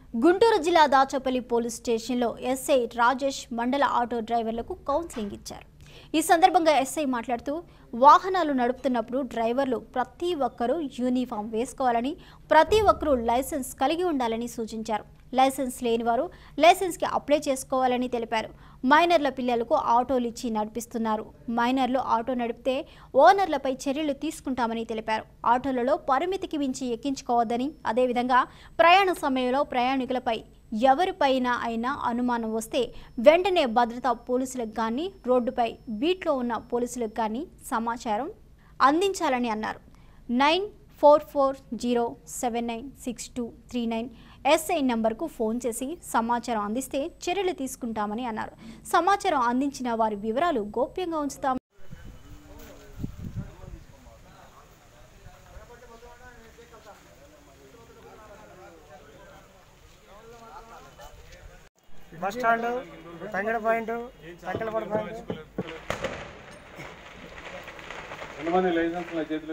గుంటూరు జిల్లా దాచపల్లి పోలీస్ స్టేషన్లో ఎస్ఐ రాజేష్ మండల ఆటో డ్రైవర్లకు కౌన్సిలింగ్ ఇచ్చారు ఈ సందర్భంగా ఎస్ఐ మాట్లాడుతూ వాహనాలు నడుపుతున్నప్పుడు డ్రైవర్లు ప్రతి ఒక్కరూ యూనిఫామ్ వేసుకోవాలని ప్రతి ఒక్కరూ లైసెన్స్ కలిగి ఉండాలని సూచించారు లైసెన్స్ లేని వారు లైసెన్స్కి అప్లై చేసుకోవాలని తెలిపారు మైనర్ల పిల్లలకు ఆటోలు ఇచ్చి నడిపిస్తున్నారు మైనర్లు ఆటో నడిపితే ఓనర్లపై చర్యలు తీసుకుంటామని తెలిపారు ఆటోలలో పరిమితికి మించి ఎక్కించుకోవద్దని అదేవిధంగా ప్రయాణ సమయంలో ప్రయాణికులపై ఎవరిపైన అయినా అనుమానం వస్తే వెంటనే భద్రతా పోలీసులకు కానీ రోడ్డుపై బీట్లో ఉన్న పోలీసులకు కానీ సమాచారం అందించాలని అన్నారు nine four four zero seven nine six two three nine SI నంబర్కు ఫోన్ చేసి సమాచారం అందిస్తే చర్యలు తీసుకుంటామని అన్నారు సమాచారం అందించిన వారి వివరాలు గోప్యంగా ఉంచుతాం bus stand Thangada point Takkalapada point ఎంతమంది లైసెన్స్ నా చేతులు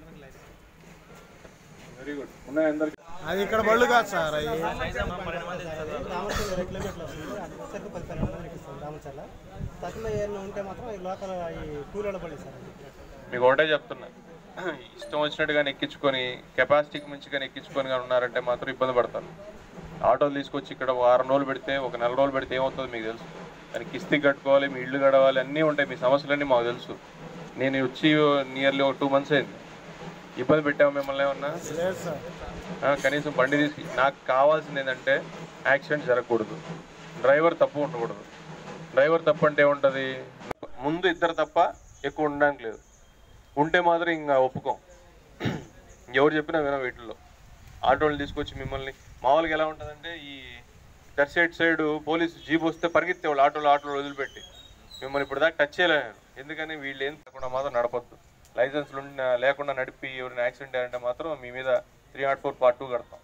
వెరీ గుడ్ ఉన్నాయి అందరికి అది ఇక్కడ బళ్ళు కాదు సార్ అవి రామచర్ల కిలోమీటర్లు వస్తుంది అది వచ్చరికి పది పన్నెండు మందికి ఇస్తాం రామచర్ల తక్కువ ఏమైనా ఉంటే మాత్రం ఈ లోకల్ ఈ కూలీల పడి సార్ అది. మీకు ఒకటే చెప్తున్నా ఇష్టం వచ్చినట్టుగా ఎక్కించుకొని కెపాసిటీకి మించి కానీ ఎక్కించుకొని కానీ ఉన్నారంటే మాత్రం ఇబ్బంది పడతారు ఆటోలు తీసుకొచ్చి ఇక్కడ వారం రోజులు పెడితే ఒక నెల రోజులు పెడితే ఏమవుతుందో మీకు తెలుసు దానికి కిస్తీ కట్టుకోవాలి మీ ఇల్లు గడవాలి అన్నీ ఉంటాయి మీ సమస్యలన్నీ మాకు తెలుసు నేను వచ్చి నియర్లీ ఒక టూ మంత్స్ అయింది ఇబ్బంది పెట్టాము మిమ్మల్ని ఏమన్నా లేదు సార్ ఆ, కనీసం బండి తీసుకు నాకు కావాల్సింది ఏంటంటే యాక్సిడెంట్ జరగకూడదు డ్రైవర్ తప్పు ఉండకూడదు డ్రైవర్ తప్పు అంటే ఏముంటుంది ముందు ఇద్దరు తప్ప ఎక్కువ ఉండడానికి లేదు ఉంటే మాత్రం ఇంకా ఒప్పుకోం ఎవరు చెప్పినా వినం వీటిల్లో ఆటోలు తీసుకొచ్చి మిమ్మల్ని మామూలుగా ఎలా ఉంటుందంటే ఈ దర్శైడ్ సైడ్ పోలీసు జీప్ వస్తే పరిగెత్తేవాళ్ళు ఆటోలు ఆటోలు వదిలిపెట్టి మిమ్మల్ని ఇప్పుడు దాకా టచ్ చేయలేను ఎందుకని వీళ్ళు ఏం లేకుండా మాత్రం నడపొద్దు లైసెన్స్లు ఉన్న- లేకుండా నడిపి ఎవరైనా యాక్సిడెంట్ అయ్యారంటే మాత్రం మీ మీద three naught four part two కడతాం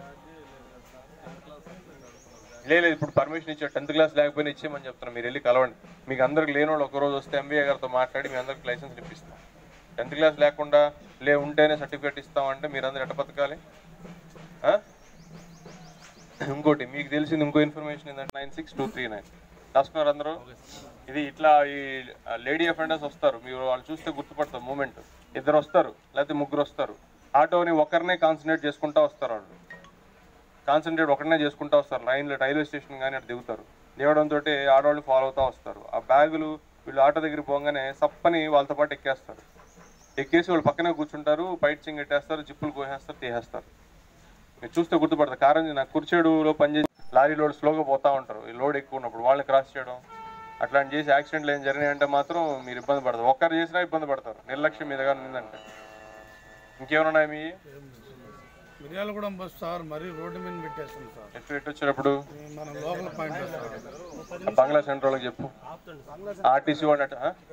లేదు లేదు, ఇప్పుడు పర్మిషన్ ఇచ్చారు టెన్త్ క్లాస్ లేకపోయినా ఇచ్చేయమని చెప్తున్నాను మీరు వెళ్ళి కలవండి మీకు అందరికి లేని వాళ్ళు ఒకరోజు వస్తే ఎంబీఏ గారితో మాట్లాడి మీ అందరికి లైసెన్స్ ఇప్పిస్తాం టెన్త్ క్లాస్ లేకుండా లే ఉంటేనే సర్టిఫికేట్ ఇస్తామంటే మీరు అందరు ఎట్ట బతకాలి ఆ? ఇంకోటి మీకు తెలిసింది ఇంకో ఇన్ఫర్మేషన్ ఏంటంటే nine six two three nine రాసుకున్నారు అందరూ ఇది ఇట్లా ఈ లేడీ అఫెండర్స్ వస్తారు మీరు వాళ్ళు చూస్తే గుర్తుపడతారు మూమెంట్ ఇద్దరు వస్తారు లేకపోతే ముగ్గురు వస్తారు ఆటోని ఒకరినే కాన్సన్ట్రేట్ చేసుకుంటా వస్తారు వాళ్ళు కాన్సన్ట్రేట్ ఒకరినే చేసుకుంటా వస్తారు లైన్లో రైల్వే స్టేషన్ కానీ అటు దిగుతారు దిగడంతో ఆడవాళ్ళు ఫాలో అవుతా వస్తారు ఆ బ్యాగులు వీళ్ళు ఆటో దగ్గర పోగానే సప్పని వాళ్ళతో పాటు ఎక్కేస్తారు ఎక్కేసి వాళ్ళు పక్కనే కూర్చుంటారు పైట్ చింగ్ ఎట్టేస్తారు జిప్పులు కోసేస్తారు తీసేస్తారు మీరు చూస్తే గుర్తుపడతారు కారణం నాకు కుర్చేడులో పనిచేసి లారీ లోడ్ స్లోగా పోతా ఉంటారు ఈ లోడ్ ఎక్కువ ఉన్నప్పుడు వాళ్ళని క్రాస్ చేయడం అట్లాంటి చేసి యాక్సిడెంట్లు ఏం జరిగినాయంటే మాత్రం మీరు ఇబ్బంది పడతారు ఒక్కరు చేసినా ఇబ్బంది పడతారు నిర్లక్ష్యం మీ దగ్గర ఉందంటే ఇంకేమన్నా మీ మిర్యాలగూడెం బస్ సార్ మరీ రోడ్డు మీద పెట్టేస్తుంది సార్ ఎట్టు ఎట్టు వచ్చినప్పుడు మనం లోకల్ పాయింట్ సార్ ఆ బంగ్లా సెంటర్ వాళ్ళకి చెప్పు ఆర్టీసీ వాళ్ళు అట, ఆ?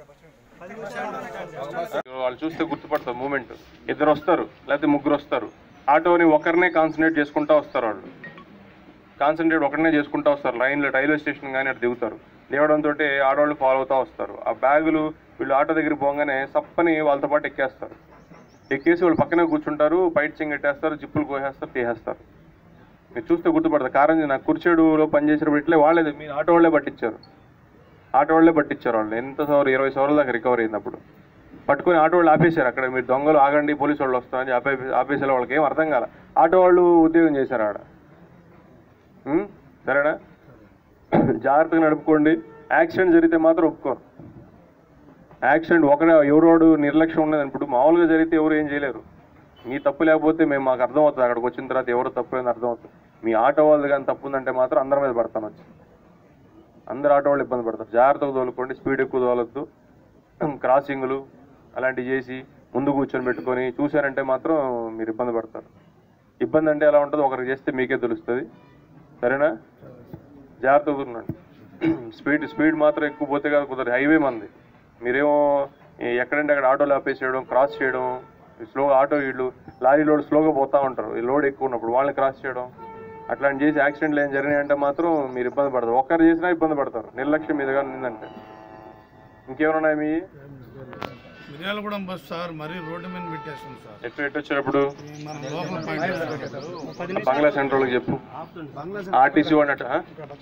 వాళ్ళు చూస్తే గుర్తుపడతారు మూమెంట్ ఇద్దరు వస్తారు లేకపోతే ముగ్గురు వస్తారు ఆటోని ఒకరినే కాన్సన్ట్రేట్ చేసుకుంటా వస్తారు వాళ్ళు కాన్సన్ట్రేట్ ఒకరినే చేసుకుంటా వస్తారు లైన్లో రైల్వే స్టేషన్ కానీ అటు దిగుతారు దిగడంతో ఆడవాళ్ళు ఫాలో అవుతా వస్తారు ఆ బ్యాగులు వీళ్ళు ఆటో దగ్గర పోగానే సప్పని వాళ్ళతో పాటు ఎక్కేస్తారు ఎక్కేసి వాళ్ళు పక్కనే కూర్చుంటారు పైట్ చింగ్ ఎట్టేస్తారు జిప్పులు కోసేస్తారు తీసేస్తారు మీరు చూస్తే గుర్తుపడతారు కారణం నాకు కుర్చేడులో పనిచేసినప్పుడు ఇట్లే వాళ్ళే మీరు ఆటో వాళ్ళే పట్టించారు ఆటో వాళ్ళే పట్టించారు వాళ్ళు ఎంత సవర్ ఇరవై సవర్ల దాకా రికవర్ అయినప్పుడు పట్టుకొని ఆటో వాళ్ళు ఆపేశారు అక్కడ మీరు దొంగలు ఆగండి పోలీసు వాళ్ళు వస్తారని ఆపే ఆపేసే వాళ్ళకి ఏం అర్థం కాల ఆటో వాళ్ళు ఉద్యోగం చేశారు ఆడ ఉం? సరేనా జాగ్రత్తగా నడుపుకోండి యాక్సిడెంట్ జరిగితే మాత్రం ఒప్పుకోరు యాక్సిడెంట్ ఒకడే ఎవరోడు నిర్లక్ష్యం ఉన్నది ఇప్పుడు మామూలుగా జరిగితే ఎవరు ఏం చేయలేరు మీ తప్పు లేకపోతే మేము మాకు అర్థమవుతుంది అక్కడికి వచ్చిన తర్వాత ఎవరు తప్పు అని అర్థమవుతుంది మీ ఆటో వాళ్ళది కానీ తప్పు ఉందంటే మాత్రం అందరి మీద పడతాను వచ్చి అందరు ఆటో వాళ్ళు ఇబ్బంది పడతారు జాగ్రత్తగా తోలుకోండి స్పీడ్ ఎక్కువ తోలొద్దు క్రాసింగ్లు అలాంటివి చేసి ముందు కూర్చొని పెట్టుకొని చూశారంటే మాత్రం మీరు ఇబ్బంది పడతారు ఇబ్బంది అంటే ఎలా ఉంటుందో ఒకరికి చేస్తే మీకే తెలుస్తుంది సరేనా జాగ్రత్తగా ఉండండి స్పీడ్ స్పీడ్ మాత్రం ఎక్కువ పోతే కాదు కుదరదు హైవే మంది మీరేమో ఈ ఎక్కడంటే అక్కడ ఆటోలు ఆపేసేయడం క్రాస్ చేయడం స్లో ఆటో వీళ్ళు లారీ లోడ్ స్లోగా పోతా ఉంటారు ఈ లోడ్ ఎక్కువ ఉన్నప్పుడు వాళ్ళని క్రాస్ చేయడం అట్లాంటి చేసి యాక్సిడెంట్లు ఏం జరిగినాయంటే మాత్రం మీరు ఇబ్బంది పడతారు ఒక్కరు చేసినా ఇబ్బంది పడతారు నిర్లక్ష్యం మీద కానీ ఉందంటే ఇంకేమన్నా మీ మిర్యాలగూడెం బస్ సార్ మరీ రోడ్డు మీద పెట్టేస్తుంది సార్ ఎటు ఎటు వచ్చేటప్పుడు ఈ మన లోకల్ పాయింట్ బంగ్లా సెంట్రల్కి చెప్పు ఆర్టీసీ అన్నట్టు ఆ?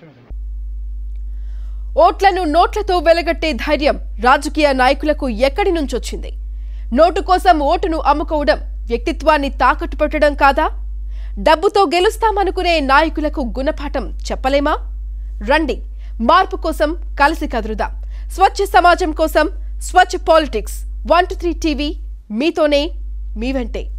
ఓట్లను నోట్లతో వెలగట్టే ధైర్యం రాజకీయ నాయకులకు ఎక్కడి నుంచొచ్చింది నోటు కోసం ఓటును అమ్ముకోవడం వ్యక్తిత్వాన్ని తాకట్టు పెట్టడం కాదా డబ్బుతో గెలుస్తామనుకునే నాయకులకు గుణపాఠం చెప్పలేమా రండి మార్పు కోసం కలిసి కదురుదాం స్వచ్ఛ సమాజం కోసం స్వచ్ఛ politics one two three TV మీతోనే మీ వెంటే